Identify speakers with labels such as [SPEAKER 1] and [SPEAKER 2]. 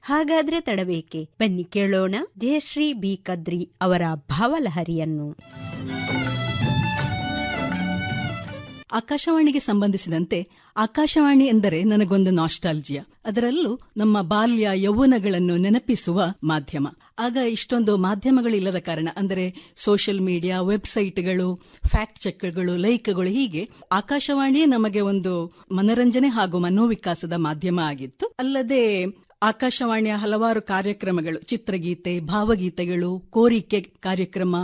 [SPEAKER 1] ಹಾಗಾದ್ರೆ ತಡಬೇಕೆ ಬನ್ನಿ ಕೇಳೋಣ ಜಯಶ್ರೀ ಬಿ ಕದ್ರಿ ಅವರ ಭಾವಲಹರಿಯನ್ನು
[SPEAKER 2] ಆಕಾಶವಾಣಿಗೆ ಸಂಬಂಧಿಸಿದಂತೆ ಆಕಾಶವಾಣಿ ಎಂದರೆ ನನಗೊಂದು ನಾಸ್ಟಾಲ್ಜಿಯಾ ಅದರಲ್ಲೂ ನಮ್ಮ ಬಾಲ್ಯ ಯೌವನಗಳನ್ನು ನೆನಪಿಸುವ ಮಾಧ್ಯಮ ಆಗ ಇಷ್ಟೊಂದು ಮಾಧ್ಯಮಗಳಿಲ್ಲದ ಕಾರಣ ಅಂದರೆ ಸೋಷಿಯಲ್ ಮೀಡಿಯಾ ವೆಬ್ಸೈಟ್ಗಳು ಫ್ಯಾಕ್ಟ್ ಚೆಕ್ಗಳು ಲೈಕ್ಗಳು ಹೀಗೆ ಆಕಾಶವಾಣಿಯೇ ನಮಗೆ ಒಂದು ಮನರಂಜನೆ ಹಾಗೂ ಮನೋವಿಕಾಸದ ಮಾಧ್ಯಮ ಆಗಿತ್ತು ಅಲ್ಲದೆ ಆಕಾಶವಾಣಿಯ ಹಲವಾರು ಕಾರ್ಯಕ್ರಮಗಳು ಚಿತ್ರಗೀತೆ ಭಾವಗೀತೆಗಳು ಕೋರಿಕೆ ಕಾರ್ಯಕ್ರಮ